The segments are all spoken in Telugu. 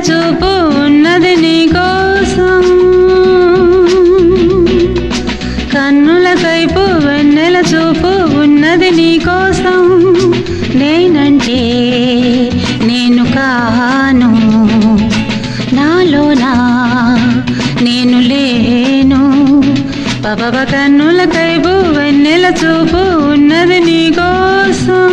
చూపు ఉన్నది నీ కోసం కన్నుల కైపు వెన్నెల చూపు ఉన్నది నీ కోసం నేనంటే నేను కాను నాలోనా నేను లేను పబబ కన్నుల కైపు వెన్నెల చూపు ఉన్నది నీ కోసం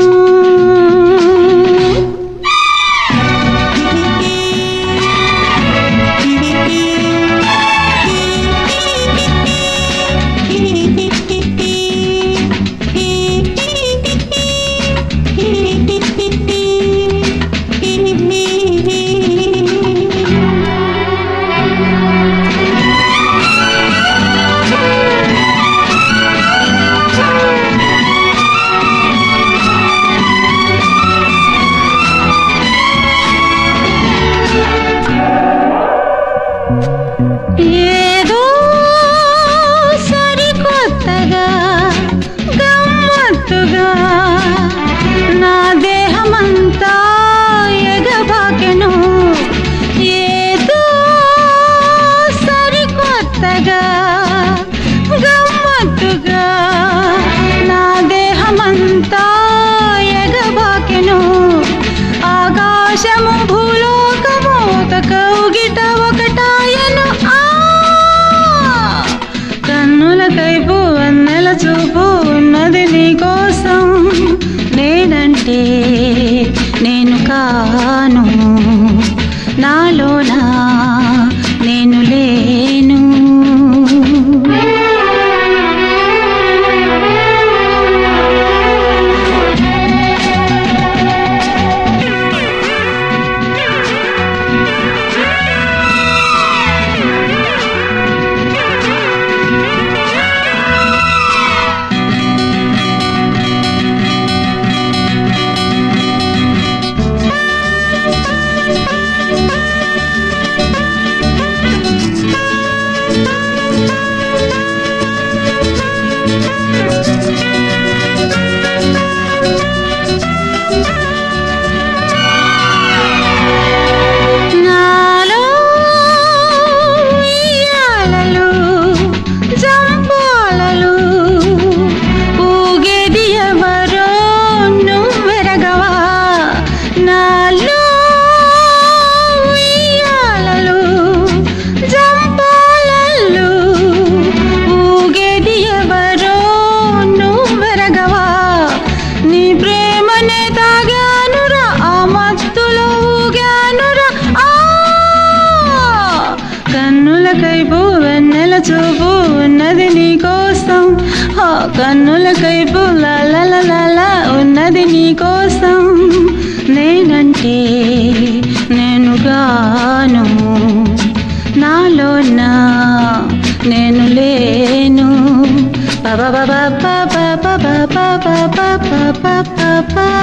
ఏదో సరికొత్తగా గమ్మత్తుగా నా దేహమంతా ఎగబాకెను ఏదో సరికొత్తగా గమ్మత్తుగా నా దేహమంతా ఎగబాకెను ఆకాశము భూలోకము ఒక కౌగిట ఒకటాయను ఆ కన్నుల కైపు వన్నెల చూపు ఉన్నది నీ కోసం నేనంటే నేను కాను నాలోనా నేను లేను నాలో ఉయ్యాలలు, జంపాలలు, ఊగేది ఎవరో నువ్వెరగవా? నాలో ఉయ్యాలలు, జంపాలలు, ఊగేది ఎవరో నువ్వెరగవా? నీ ప్రేమనే తాగానురా ఆ మత్తులో ఊగానురా ఆ కన్నుల కైపు వెన్నెల చూపు ఉన్నది నీ కోసం ఆ కన్నుల కైపు లాల ఉన్నది నీ కోసం నేనంటే నేను గాను నాలో నా నేను లేను పబ పబ పబ పబ పబ పబ పబ